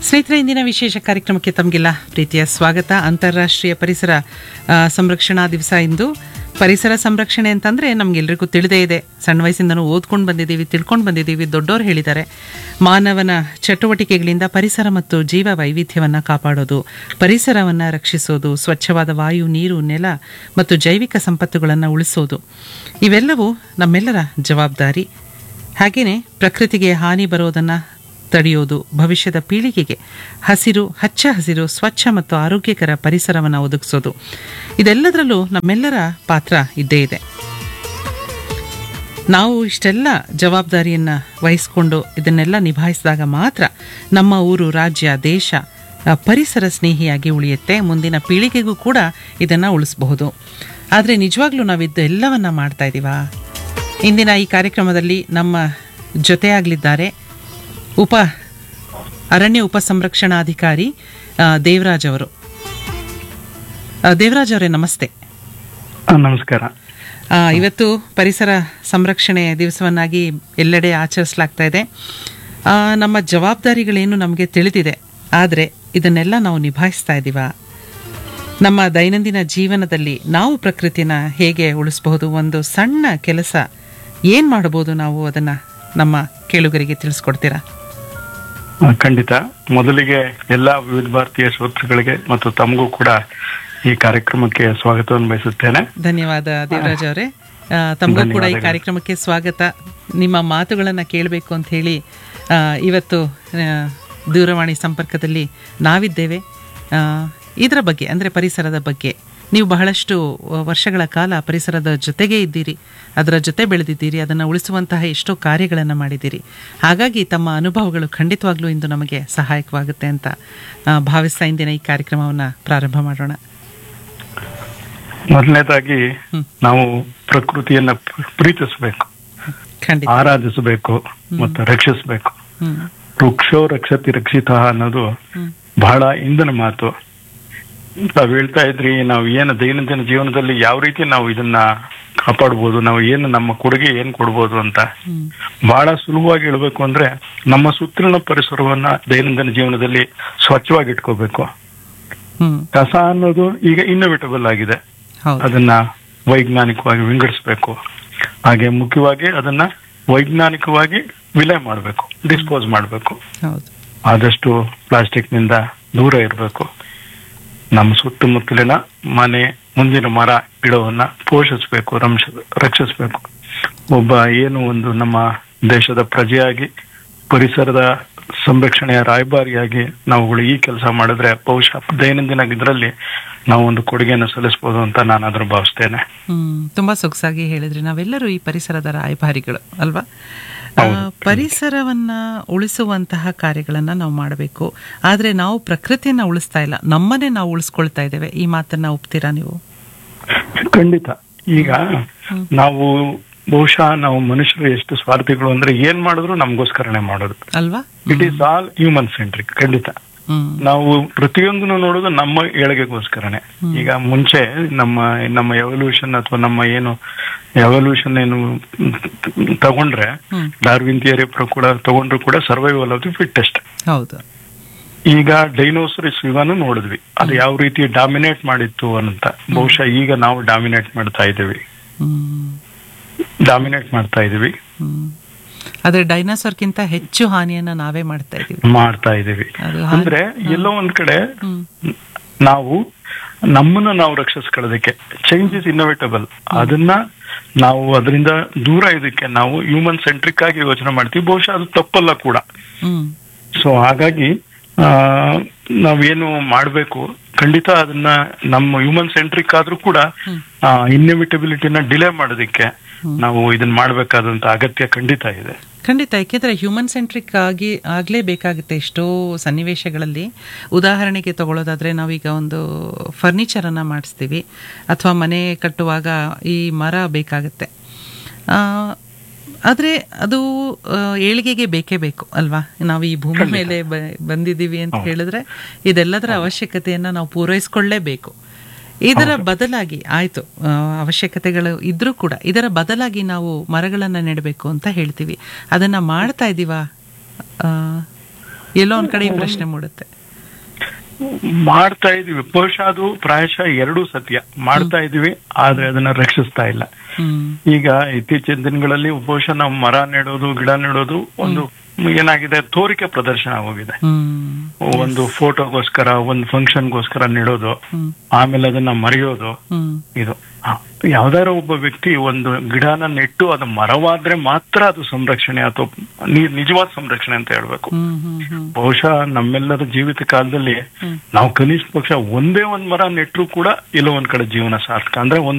ಸ್ನೇಹಿತರೆ ಇಂದಿನ ವಿಶೇಷ ಕಾರ್ಯಕ್ರಮಕ್ಕೆ ತಮಗೆಲ್ಲ ಪ್ರೀತಿಯ ಸ್ವಾಗತ ಅಂತಾರಾಷ್ಟ್ರೀಯ ಪರಿಸರ ಆ, ಸಂರಕ್ಷಣಾ ದಿವಸ ಇಂದು ಪರಿಸರ ಸಂರಕ್ಷಣೆ ಅಂತಂದರೆ ನಮಗೆಲ್ರಿಗೂ ತಿಳಿದೇ ಇದೆ ಸಣ್ಣ ವಯಸ್ಸಿಂದನೂ ಓದ್ಕೊಂಡು ಬಂದಿದ್ದೀವಿ ತಿಳ್ಕೊಂಡು ಬಂದಿದ್ದೀವಿ ದೊಡ್ಡೋರು ಹೇಳಿದ್ದಾರೆ ಮಾನವನ ಚಟುವಟಿಕೆಗಳಿಂದ ಪರಿಸರ ಮತ್ತು ಜೀವ ವೈವಿಧ್ಯವನ್ನು ಕಾಪಾಡೋದು ಪರಿಸರವನ್ನು ರಕ್ಷಿಸೋದು ಸ್ವಚ್ಛವಾದ ವಾಯು ನೀರು ನೆಲ ಮತ್ತು ಜೈವಿಕ ಸಂಪತ್ತುಗಳನ್ನು ಉಳಿಸೋದು ಇವೆಲ್ಲವೂ ನಮ್ಮೆಲ್ಲರ ಜವಾಬ್ದಾರಿ ಹಾಗೆಯೇ ಪ್ರಕೃತಿಗೆ ಹಾನಿ ಬರೋದನ್ನು ತಡೆಯೋದು ಭವಿಷ್ಯದ ಪೀಳಿಗೆಗೆ ಹಸಿರು ಹಚ್ಚ ಹಸಿರು ಸ್ವಚ್ಛ ಮತ್ತು ಆರೋಗ್ಯಕರ ಪರಿಸರವನ್ನು ಒದಗಿಸೋದು ಇದೆಲ್ಲದರಲ್ಲೂ ನಮ್ಮೆಲ್ಲರ ಪಾತ್ರ ಇದ್ದೇ ಇದೆ ನಾವು ಇಷ್ಟೆಲ್ಲ ಜವಾಬ್ದಾರಿಯನ್ನು ವಹಿಸ್ಕೊಂಡು ಇದನ್ನೆಲ್ಲ ನಿಭಾಯಿಸಿದಾಗ ಮಾತ್ರ ನಮ್ಮ ಊರು ರಾಜ್ಯ ದೇಶ ಆ, ಪರಿಸರ ಸ್ನೇಹಿಯಾಗಿ ಉಳಿಯುತ್ತೆ ಮುಂದಿನ ಪೀಳಿಗೆಗೂ ಕೂಡ ಇದನ್ನು ಉಳಿಸಬಹುದು ಆದರೆ ನಿಜವಾಗ್ಲೂ ನಾವು ಇದೆಲ್ಲವನ್ನ ಮಾಡ್ತಾ ಇದ್ದೀವಾ ಇಂದಿನ ಈ ಕಾರ್ಯಕ್ರಮದಲ್ಲಿ ನಮ್ಮ ಜೊತೆಯಾಗಲಿದ್ದಾರೆ ಉಪ ಅರಣ್ಯ ಉಪ ಸಂರಕ್ಷಣಾಧಿಕಾರಿ ಆ, ದೇವರಾಜ್ ಅವರು ಆ, ದೇವರಾಜ್ ಅವರೇ ನಮಸ್ತೆ ಆ, ನಮಸ್ಕಾರ ಆ, ಇವತ್ತು ಪರಿಸರ ಸಂರಕ್ಷಣೆ ದಿವಸವನ್ನಾಗಿ ಎಲ್ಲೆಡೆ ಆಚರಿಸಲಾಗ್ತಾ ಇದೆ ಆ, ನಮ್ಮ ಜವಾಬ್ದಾರಿಗಳೇನು ನಮಗೆ ತಿಳಿದಿದೆ ಆದರೆ ಇದನ್ನೆಲ್ಲ ನಾವು ನಿಭಾಯಿಸ್ತಾ ಇದ್ದೀವಾ ನಮ್ಮ ದೈನಂದಿನ ಜೀವನದಲ್ಲಿ ನಾವು ಪ್ರಕೃತಿನ ಹೇಗೆ ಉಳಿಸಬಹುದು ಒಂದು ಸಣ್ಣ ಕೆಲಸ ಏನು ಮಾಡಬಹುದು ನಾವು ಅದನ್ನು ನಮ್ಮ ಕೇಳುಗರಿಗೆ ತಿಳಿಸ್ಕೊಡ್ತೀರಾ ಆ, ಖಂಡಿತ ಮೊದಲಿಗೆ ಎಲ್ಲಾ ವಿವಿಧ ಭಾರತೀಯ ಶ್ರೋತೃಗಳಿಗೆ ಮತ್ತು ತಮಗೂ ಕೂಡ ಈ ಕಾರ್ಯಕ್ರಮಕ್ಕೆ ಸ್ವಾಗತವನ್ನು ಬಯಸುತ್ತೇನೆ ಧನ್ಯವಾದ ದೇವರಾಜ್ ಅವರೇ ಆ, ತಮಗೂ ಕೂಡ ಈ ಧನ್ಯವಾದಗಳು. ಕಾರ್ಯಕ್ರಮಕ್ಕೆ ಸ್ವಾಗತ ನಿಮ್ಮ ಮಾತುಗಳನ್ನು ಕೇಳಬೇಕು ಅಂತ ಹೇಳಿ ಆ, ಇವತ್ತು ಆ, ದೂರವಾಣಿ ಸಂಪರ್ಕದಲ್ಲಿ ನಾವಿದ್ದೇವೆ ಆ, ಇದರ ಬಗ್ಗೆ ಅಂದರೆ ಪರಿಸರದ ಬಗ್ಗೆ ನೀವು ಬಹಳಷ್ಟು ವರ್ಷಗಳ ಕಾಲ ಪರಿಸರದ ಜೊತೆಗೇ ಇದ್ದೀರಿ ಅದರ ಜೊತೆ ಬೆಳೆದಿದ್ದೀರಿ ಅದನ್ನು ಉಳಿಸುವಂತಹ ಎಷ್ಟೋ ಕಾರ್ಯಗಳನ್ನು ಮಾಡಿದ್ದೀರಿ ಹಾಗಾಗಿ ತಮ್ಮ ಅನುಭವಗಳು ಖಂಡಿತವಾಗ್ಲೂ ಇಂದು ನಮಗೆ ಸಹಾಯಕವಾಗುತ್ತೆ ಅಂತ ಆ, ಭಾವಿಸ್ತಾ ಇಂದಿನ ಈ ಕಾರ್ಯಕ್ರಮವನ್ನು ಪ್ರಾರಂಭ ಮಾಡೋಣ ಮೊದಲನೇದಾಗಿ ಹ್ಮ್. ನಾವು ಪ್ರಕೃತಿಯನ್ನ ಪ್ರ- ಪ್ರೀತಿಸಬೇಕು ಖಂಡಿತ ಆರಾಧಿಸಬೇಕು ಮತ್ತು ರಕ್ಷಿಸಬೇಕು ಹ್ಮ್ ವೃಕ್ಷೋ ರಕ್ಷತಿ ರಕ್ಷಿತ ಅನ್ನೋದು ಹ್ಮ್ ಬಹಳ ಇಂದಿನ ಮಾತು ತಾವ್ ಹೇಳ್ತಾ ಇದ್ರಿ ನಾವು ಏನು ದೈನಂದಿನ ಜೀವನದಲ್ಲಿ ಯಾವ ರೀತಿ ನಾವು ಇದನ್ನ ಕಾಪಾಡ್ಬೋದು ನಾವು ಏನು ನಮ್ಮ ಕೊಡುಗೆ ಏನ್ ಕೊಡ್ಬೋದು ಅಂತ ಹ್ಮ್ ಬಹಳ ಸುಲಭವಾಗಿ ಹೇಳ್ಬೇಕು ಅಂದ್ರೆ ನಮ್ಮ ಸುತ್ತಲಿನ ಪರಿಸರವನ್ನ ದೈನಂದಿನ ಜೀವನದಲ್ಲಿ ಸ್ವಚ್ಛವಾಗಿ ಇಟ್ಕೋಬೇಕು ಹ್ಮ್ ಕಸ ಅನ್ನೋದು ಈಗ ಇನ್ನೋವೇಟಬಲ್ ಆಗಿದೆ ಹೌದು ಅದನ್ನ ವೈಜ್ಞಾನಿಕವಾಗಿ ವಿಂಗಡಿಸ್ಬೇಕು ಹಾಗೆ ಮುಖ್ಯವಾಗಿ ಅದನ್ನ ವೈಜ್ಞಾನಿಕವಾಗಿ ವಿಲೆ ಮಾಡಬೇಕು ಡಿಸ್ಪೋಸ್ ಮಾಡಬೇಕು ಹೌದು ಆದಷ್ಟು ಪ್ಲಾಸ್ಟಿಕ್ ನಿಂದ ದೂರ ಇರಬೇಕು ನಮ್ಮ ಸುತ್ತಮುತ್ತಲಿನ ಮನೆ ಮುಂದಿನ ಮರ ಗಿಡವನ್ನ ಪೋಷಿಸಬೇಕು ರಂಶ ರಕ್ಷಿಸಬೇಕು ಒಬ್ಬ ಏನು ಒಂದು ನಮ್ಮ ದೇಶದ ಪ್ರಜೆಯಾಗಿ ಪರಿಸರದ ಸಂರಕ್ಷಣೆಯ ರಾಯಭಾರಿಯಾಗಿ ನಾವುಗಳು ಈ ಕೆಲಸ ಮಾಡಿದ್ರೆ ಬಹುಶಃ ದೈನಂದಿನ ಇದರಲ್ಲಿ ನಾವು ಒಂದು ಕೊಡುಗೆಯನ್ನು ಸಲ್ಲಿಸಬಹುದು ಅಂತ ನಾನು ಅದನ್ನು ಭಾವಿಸ್ತೇನೆ ಹ್ಮ್ ತುಂಬಾ ಸೊಗಸಾಗಿ ಹೇಳಿದ್ರಿ ನಾವೆಲ್ಲರೂ ಈ ಪರಿಸರದ ರಾಯಭಾರಿಗಳು ಅಲ್ವಾ ಆ, ಪರಿಸರವನ್ನ ಉಳಿಸುವಂತಹ ಕಾರ್ಯಗಳನ್ನ ನಾವು ಮಾಡಬೇಕು ಆದ್ರೆ ನಾವು ಪ್ರಕೃತಿಯನ್ನ ಉಳಿಸ್ತಾ ಇಲ್ಲ ನಮ್ಮನ್ನೇ ನಾವು ಉಳಿಸ್ಕೊಳ್ತಾ ಇದ್ದೇವೆ ಈ ಮಾತನ್ನ ಒಪ್ತೀರಾ ನೀವು ಖಂಡಿತ ಈಗ ನಾವು ಬಹುಶಃ ನಾವು ಮನುಷ್ಯರು ಎಷ್ಟು ಸ್ವಾರ್ಥಿಗಳು ಅಂದ್ರೆ ಏನ್ ಮಾಡಿದ್ರು ನಮಗೋಸ್ಕರನೇ ಮಾಡೋದು ಅಲ್ವಾ it is all human centric ಖಂಡಿತ ಹ್ಮ್ ನಾವು ಪ್ರತಿಯೊಂದನ್ನು ನೋಡೋದು ನಮ್ಮ ಏಳಿಗೆಗೋಸ್ಕರನೇ ಈಗ ಮುಂಚೆ ನಮ್ಮ ನಮ್ಮ ಎವಲ್ಯೂಷನ್ ಅಥವಾ ನಮ್ಮ ಏನು ಎವಲ್ಯೂಷನ್ ಏನು ತಗೊಂಡ್ರೆ ಹ್ಮ್ ಡಾರ್ವಿನ್ ಥಿಯರಿ ಕೂಡ ತಗೊಂಡ್ರು ಕೂಡ ಸರ್ವೈವಲ್ ಆಫ್ ದಿ ಫಿಟ್ಟೆಸ್ಟ್ ಹೌದು ಈಗ ಡೈನೋಸರಿಸ್ ಯುಗನು ನೋಡಿದ್ವಿ ಅದು ಯಾವ ರೀತಿ ಡಾಮಿನೇಟ್ ಮಾಡಿತ್ತು ಅಂತ ಬಹುಶಃ ಈಗ ನಾವು ಡಾಮಿನೇಟ್ ಮಾಡ್ತಾ ಇದ್ದೀವಿ ಹ್ಮ್ ಡಾಮಿನೇಟ್ ಮಾಡ್ತಾ ಇದೀವಿ ಹ್ಮ್ ಆದ್ರೆ ಡೈನಾಸೋರ್ಗಿಂತ ಹೆಚ್ಚು ಹಾನಿಯನ್ನ ನಾವೇ ಮಾಡ್ತಾ ಇದೀವಿ ಮಾಡ್ತಾ ಇದೀವಿ ಅದು ಅಂದ್ರೆ ಎಲ್ಲೋ ಒಂದ್ ಕಡೆ ಹ್ಮ್ ನಾವು ನಮ್ಮನ್ನ ನಾವು ರಕ್ಷಿಸ್ಕೊಳ್ಳೋದಕ್ಕೆ ಚೇಂಜ್ ಇಸ್ ಇನ್ನೋವೇಟಬಲ್ ಅದನ್ನ ನಾವು ಅದರಿಂದ ದೂರ ಇದಕ್ಕೆ ನಾವು ಹ್ಯೂಮನ್ ಸೆಂಟ್ರಿಕ್ ಆಗಿ ಯೋಚನೆ ಮಾಡ್ತೀವಿ ಬಹುಶಃ ಅದು ತಪ್ಪಲ್ಲ ಕೂಡ ಹ್ಮ್ ಸೊ ಹಾಗಾಗಿ ಆ, ನಾವೇನು ಮಾಡ್ಬೇಕು ಖಂಡಿತ ಅದನ್ನ ನಮ್ಮ ಹ್ಯೂಮನ್ ಸೆಂಟ್ರಿಕ್ ಆದ್ರೂ ಕೂಡ ಇನ್ನೋವಿಟಬಿಲಿಟಿನ ಡಿಲೇ ಮಾಡೋದಕ್ಕೆ ನಾವು ಇದನ್ನ ಮಾಡ್ಬೇಕಾದಂತ ಅಗತ್ಯ ಖಂಡಿತ ಇದೆ ಖಂಡಿತ ಯಾಕೆಂದರೆ ಹ್ಯೂಮನ್ ಸೆಂಟ್ರಿಕ್ ಆಗಿ ಆಗಲೇಬೇಕಾಗುತ್ತೆ ಎಷ್ಟೋ ಸನ್ನಿವೇಶಗಳಲ್ಲಿ ಉದಾಹರಣೆಗೆ ತಗೊಳ್ಳೋದಾದರೆ ನಾವೀಗ ಒಂದು ಫರ್ನಿಚರನ್ನು ಮಾಡಿಸ್ತೀವಿ ಅಥವಾ ಮನೆ ಕಟ್ಟುವಾಗ ಈ ಮರ ಬೇಕಾಗುತ್ತೆ ಆದರೆ ಅದು ಆ, ಏಳಿಗೆಗೆ ಬೇಕೇ ಬೇಕು ಅಲ್ವಾ ನಾವು ಈ ಭೂಮಿ ಮೇಲೆ ಬ- ಬಂದಿದ್ದೀವಿ ಅಂತ ಹೇಳಿದ್ರೆ ಇದೆಲ್ಲದರ ಅವಶ್ಯಕತೆಯನ್ನು ನಾವು ಪೂರೈಸ್ಕೊಳ್ಳೇಬೇಕು ಇದರ ಬದಲಾಗಿ ಆಯ್ತು ಆ, ಅವಶ್ಯಕತೆಗಳು ಇದ್ರೂ ಕೂಡ ಇದರ ಬದಲಾಗಿ ನಾವು ಮರಗಳನ್ನ ನೆಡಬೇಕು ಅಂತ ಹೇಳ್ತೀವಿ ಅದನ್ನ ಮಾಡ್ತಾ ಇದೀವಾ ಆ, ಎಲ್ಲೋ ಒಂದ್ ಕಡೆ ಈ ಪ್ರಶ್ನೆ ಮೂಡುತ್ತೆ ಮಾಡ್ತಾ ಇದೀವಿ ಬಹುಶಃ ಅದು ಪ್ರಾಯಶಃ ಎರಡೂ ಸತ್ಯ ಮಾಡ್ತಾ ಇದೀವಿ ಆದ್ರೆ ಅದನ್ನ ರಕ್ಷಿಸ್ತಾ ಇಲ್ಲ ಹ್ಮ್ ಈಗ ಇತ್ತೀಚಿನ ದಿನಗಳಲ್ಲಿ ಬಹುಶಃ ನಾವು ಮರ ನೆಡೋದು ಗಿಡ ನೆಡೋದು ಒಂದು ಏನಾಗಿದೆ ತೋರಿಕೆ ಪ್ರದರ್ಶನ ಆಗೋಗಿದೆ ಹ್ಮ್ ಒಂದು ಫೋಟೋಗೋಸ್ಕರ ಒಂದು ಫಂಕ್ಷನ್ಗೋಸ್ಕರ ನೆಡೋದು ಹ್ಮ್ ಆಮೇಲೆ ಅದನ್ನ ಮರೆಯೋದು ಹ್ಮ್ ಇದು ಆ, ಯಾವ್ದಾರ ಒಬ್ಬ ವ್ಯಕ್ತಿ ಒಂದು ಗಿಡನ ನೆಟ್ಟು ಅದು ಮರವಾದ್ರೆ ಮಾತ್ರ ಅದು ಸಂರಕ್ಷಣೆ ಅಥವಾ ನಿ- ನಿಜವಾದ ಸಂರಕ್ಷಣೆ ಅಂತ ಹೇಳ್ಬೇಕು ಹ್ಮ್ ಹ್ಮ್ ಹ್ಮ್ ಬಹುಶಃ ನಮ್ಮೆಲ್ಲರ ಜೀವಿತ ಕಾಲದಲ್ಲಿ ಹ್ಮ್. ನಾವು ಕನಿಷ್ಠ ಪಕ್ಷ ಒಂದೇ ಒಂದ್ ಮರ ನೆಟ್ಟರು ಕೂಡ ಎಲ್ಲೋ ಒಂದ್ ಕಡೆ ಜೀವನ ಸಾರ್ಥಕ ಅಂದ್ರೆ ಒಂದ್